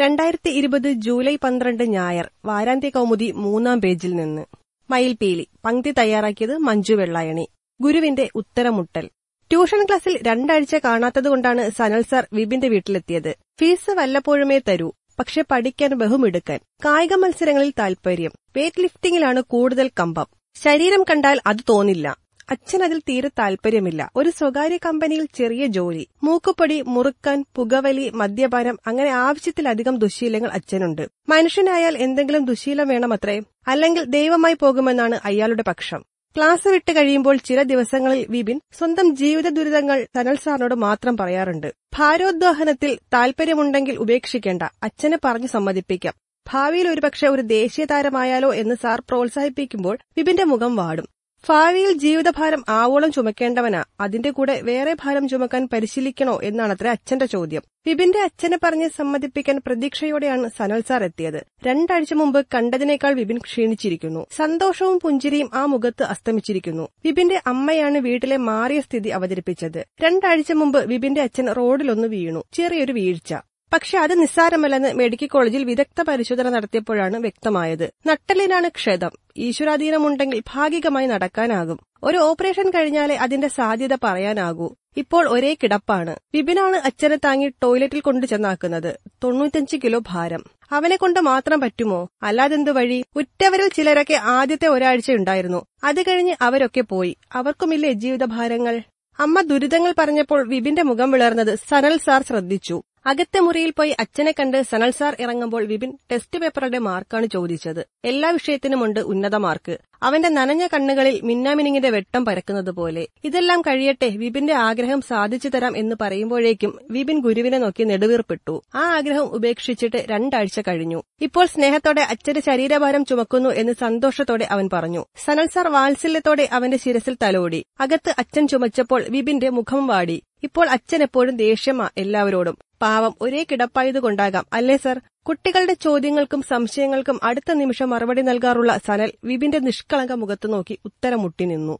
രണ്ടായിരത്തി ഇരുപത് ജൂലൈ പന്ത്രണ്ട് ഞായർ വാരാന്ത്യ കൗമുദി മൂന്നാം പേജിൽ നിന്ന് മയിൽപീലി പങ്ക്തി തയ്യാറാക്കിയത് മഞ്ജു വെള്ളായണി ഗുരുവിന്റെ ഉത്തരമുട്ടൽ ട്യൂഷൻ ക്ലാസ്സിൽ രണ്ടാഴ്ച കാണാത്തതുകൊണ്ടാണ് സനൽ സാർ വിപിന്റെ വീട്ടിലെത്തിയത് ഫീസ് വല്ലപ്പോഴുമേ തരൂ പക്ഷെ പഠിക്കാൻ ബഹുമിടുക്കാൻ കായിക മത്സരങ്ങളിൽ താൽപര്യം വെയ്റ്റ് ലിഫ്റ്റിംഗിലാണ് കൂടുതൽ കമ്പം ശരീരം കണ്ടാൽ അത് തോന്നില്ല അച്ഛൻ അതിൽ തീരെ താല്പര്യമില്ല ഒരു സ്വകാര്യ കമ്പനിയിൽ ചെറിയ ജോലി മൂക്കുപൊടി മുറുക്കാൻ പുകവലി മദ്യപാനം അങ്ങനെ ആവശ്യത്തിലധികം ദുശീലങ്ങൾ അച്ഛനുണ്ട് മനുഷ്യനായാൽ എന്തെങ്കിലും ദുശീലം വേണമത്രേ അല്ലെങ്കിൽ ദൈവമായി പോകുമെന്നാണ് അയാളുടെ പക്ഷം ക്ലാസ് വിട്ട് കഴിയുമ്പോൾ ചില ദിവസങ്ങളിൽ വിപിൻ സ്വന്തം ജീവിത ദുരിതങ്ങൾ സനൽ സാറിനോട് മാത്രം പറയാറുണ്ട് ഭാരോദ്വഹനത്തിൽ താല്പര്യമുണ്ടെങ്കിൽ ഉപേക്ഷിക്കേണ്ട അച്ഛനെ പറഞ്ഞു സമ്മതിപ്പിക്കാം ഭാവിയിൽ ഒരുപക്ഷെ ഒരു ദേശീയ താരമായാലോ എന്ന് സാർ പ്രോത്സാഹിപ്പിക്കുമ്പോൾ വിപിന്റെ മുഖം വാടും ഭാവിയിൽ ജീവിതഭാരം ആവോളം ചുമക്കേണ്ടവനാ അതിന്റെ കൂടെ വേറെ ഭാരം ചുമക്കാൻ പരിശീലിക്കണോ എന്നാണത്രേ അച്ഛന്റെ ചോദ്യം വിപിന്റെ അച്ഛനെ പറഞ്ഞ് സമ്മതിപ്പിക്കാൻ പ്രതീക്ഷയോടെയാണ് സനൽ സാർ എത്തിയത് രണ്ടാഴ്ച മുമ്പ് കണ്ടതിനേക്കാൾ വിപിൻ ക്ഷീണിച്ചിരിക്കുന്നു സന്തോഷവും പുഞ്ചിരിയും ആ മുഖത്ത് അസ്തമിച്ചിരിക്കുന്നു വിപിന്റെ അമ്മയാണ് വീട്ടിലെ മാറിയ സ്ഥിതി അവതരിപ്പിച്ചത് രണ്ടാഴ്ച മുമ്പ് വിപിന്റെ അച്ഛൻ റോഡിലൊന്ന് വീണു ചെറിയൊരു വീഴ്ച പക്ഷെ അത് നിസ്സാരമല്ലെന്ന് മെഡിക്കൽ കോളേജിൽ വിദഗ്ധ പരിശോധന നടത്തിയപ്പോഴാണ് വ്യക്തമായത് നട്ടലിനാണ് ക്ഷതം ഈശ്വരാധീനമുണ്ടെങ്കിൽ ഭാഗികമായി നടക്കാനാകും ഒരു ഓപ്പറേഷൻ കഴിഞ്ഞാലേ അതിന്റെ സാധ്യത പറയാനാകൂ ഇപ്പോൾ ഒരേ കിടപ്പാണ് വിപിനാണ് അച്ഛനെ താങ്ങി ടോയ്ലറ്റിൽ കൊണ്ടു ചെന്നാക്കുന്നത് തൊണ്ണൂറ്റഞ്ച് കിലോ ഭാരം അവനെ കൊണ്ട് മാത്രം പറ്റുമോ അല്ലാതെന്തു വഴി ഉറ്റവരിൽ ചിലരൊക്കെ ആദ്യത്തെ ഒരാഴ്ച ഉണ്ടായിരുന്നു അത് കഴിഞ്ഞ് അവരൊക്കെ പോയി അവർക്കുമില്ലേ ജീവിതഭാരങ്ങൾ അമ്മ ദുരിതങ്ങൾ പറഞ്ഞപ്പോൾ വിപിന്റെ മുഖം വിളർന്നത് സനൽ സാർ ശ്രദ്ധിച്ചു അകത്തെ മുറിയിൽ പോയി അച്ഛനെ കണ്ട് സനൽ സാർ ഇറങ്ങുമ്പോൾ വിപിൻ ടെസ്റ്റ് പേപ്പറുടെ മാർക്കാണ് ചോദിച്ചത് എല്ലാ വിഷയത്തിനുമുണ്ട് ഉന്നത മാർക്ക് അവന്റെ നനഞ്ഞ കണ്ണുകളിൽ മിന്നാമിനിങ്ങിന്റെ വെട്ടം പരക്കുന്നത് പോലെ ഇതെല്ലാം കഴിയട്ടെ വിപിന്റെ ആഗ്രഹം സാധിച്ചു തരാം എന്ന് പറയുമ്പോഴേക്കും വിപിൻ ഗുരുവിനെ നോക്കി നെടുവീർപ്പിട്ടു ആ ആഗ്രഹം ഉപേക്ഷിച്ചിട്ട് രണ്ടാഴ്ച കഴിഞ്ഞു ഇപ്പോൾ സ്നേഹത്തോടെ അച്ഛന്റെ ശരീരഭാരം ചുമക്കുന്നു എന്ന് സന്തോഷത്തോടെ അവൻ പറഞ്ഞു സനൽ സാർ വാത്സല്യത്തോടെ അവന്റെ ശിരസിൽ തലോടി അകത്ത് അച്ഛൻ ചുമച്ചപ്പോൾ വിപിന്റെ മുഖം വാടി ഇപ്പോൾ അച്ഛൻ എപ്പോഴും ദേഷ്യമാ എല്ലാവരോടും പാവം ഒരേ കിടപ്പായതുകൊണ്ടാകാം അല്ലേ സർ കുട്ടികളുടെ ചോദ്യങ്ങൾക്കും സംശയങ്ങൾക്കും അടുത്ത നിമിഷം മറുപടി നൽകാറുള്ള സനൽ വിപിന്റെ നിഷ്കളങ്ക മുഖത്തു നോക്കി ഉത്തരം മുട്ടി നിന്നു